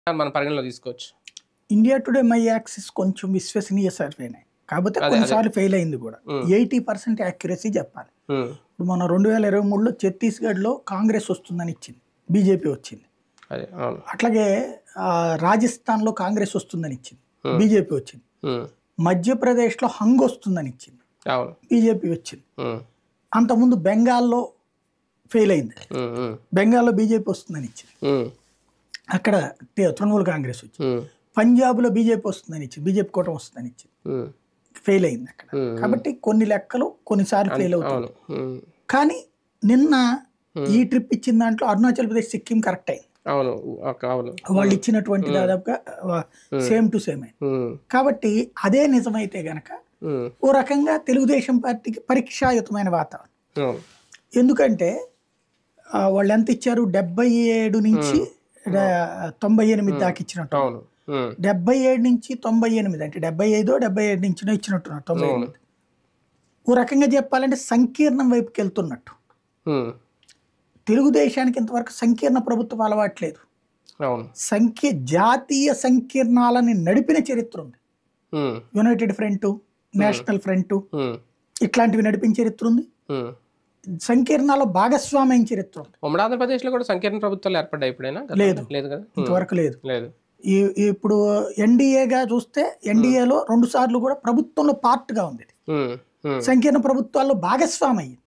మన పరిగణలో తీసుకోవచ్చు ఇండియా టుడే మై యాక్సిస్ కొంచెం విశ్వసనీయ సర్వేనే కాకపోతే అదే, కొన్నిసార్లు ఫెయిల్ అయింది కూడా ఉమ్. ఎయిటీ పర్సెంట్ యాక్యురసీ చెప్పాలి ఉమ్, ఇప్పుడు మన రెండు వేల ఇరవై మూడులో ఛత్తీస్గఢ్లో కాంగ్రెస్ వస్తుందని ఇచ్చింది బీజేపీ వచ్చింది అదే అవును అట్లాగే ఆ, రాజస్థాన్లో కాంగ్రెస్ వస్తుందని ఇచ్చింది ఉమ్. బీజేపీ వచ్చింది ఉమ్, మధ్యప్రదేశ్లో హంగ్ వస్తుందని ఇచ్చింది అవును బీజేపీ వచ్చింది ఉమ్, అంతకుముందు బెంగాల్లో ఫెయిల్ అయింది ఉమ్, ఉమ్, బెంగాల్లో బీజేపీ వస్తుందని ఇచ్చింది ఉమ్, అక్కడ తే- తృణమూల్ కాంగ్రెస్ వచ్చింది ఉమ్, పంజాబ్లో బీజేపీ వస్తుందని ఇచ్చింది బీజేపీ కూటమి వస్తుందని ఇచ్చింది ఉమ్, ఫెయిల్ అయింది అక్కడ ఉమ్, కాబట్టి కొన్ని లెక్కలు కొన్నిసార్లు ఫెయిల్ అవుతాయి అవును ఉమ్, కానీ నిన్న ఈ ట్రిప్ ఇచ్చిన దాంట్లో అరుణాచల్ ప్రదేశ్ సిక్కిం కరెక్ట్ అయింది అవును ఒక- అవును వాళ్ళు ఇచ్చినటువంటి దాదాపుగా సేమ్ టు సేమ్ అయింది ఉమ్, కాబట్టి అదే నిజమైతే గనక ఉమ్, ఓ రకంగా తెలుగుదేశం పార్టీకి పరీక్షాయుతమైన వాతావరణం అవును ఎందుకంటే ఆ, వాళ్ళు ఎంత ఇచ్చారు డెబ్బై ఏడు నుంచి డ- తొంభై ఎనిమిది దాకా ఇచ్చినట్టు అవును ఉమ్, డెబ్బై ఏడు నుంచి తొంభై ఎనిమిది అంటే డెబ్బై ఐదో డెబ్బై ఏడు నుంచి ఇచ్చినట్టున్నారు తొంభై అవును. ఎనిమిది ఓ రకంగా చెప్పాలంటే సంకీర్ణం వైపుకి వెళ్తున్నట్టు ఉమ్, తెలుగుదేశానికి ఇంతవరకు సంకీర్ణ ప్రభుత్వం అలవాట్లేదు అవును సంకీ జాతీయ సంకీర్ణాలని నడిపిన చరిత్ర ఉంది um, united front national front um, ఇట్లాంటివి నడిపిన చరిత్ర ఉంది ఉమ్. సంకీర్ణాల భాగస్వామ్యం చరిత్ర ఉంది ఉమ్మడి ఆంధ్రప్రదేశ్లో కూడా సంకీర్ణ ప్రభుత్వాలు ఏర్పడ్డాయి ఇప్పుడైనా గతంలో? లేదు. లేదు కదా ఉమ్, ఇంతవరకు లేదు లేదు ఈ ఇప్పుడు ఎన్డీఏగా చూస్తే ఎన్డీఏలో రెండు సార్లు కూడా ప్రభుత్వంలో పార్ట్గా ఉంది ఇది. ఉమ్, ఉమ్, సంకీర్ణ ప్రభుత్వాల్లో భాగస్వామి అయ్యింది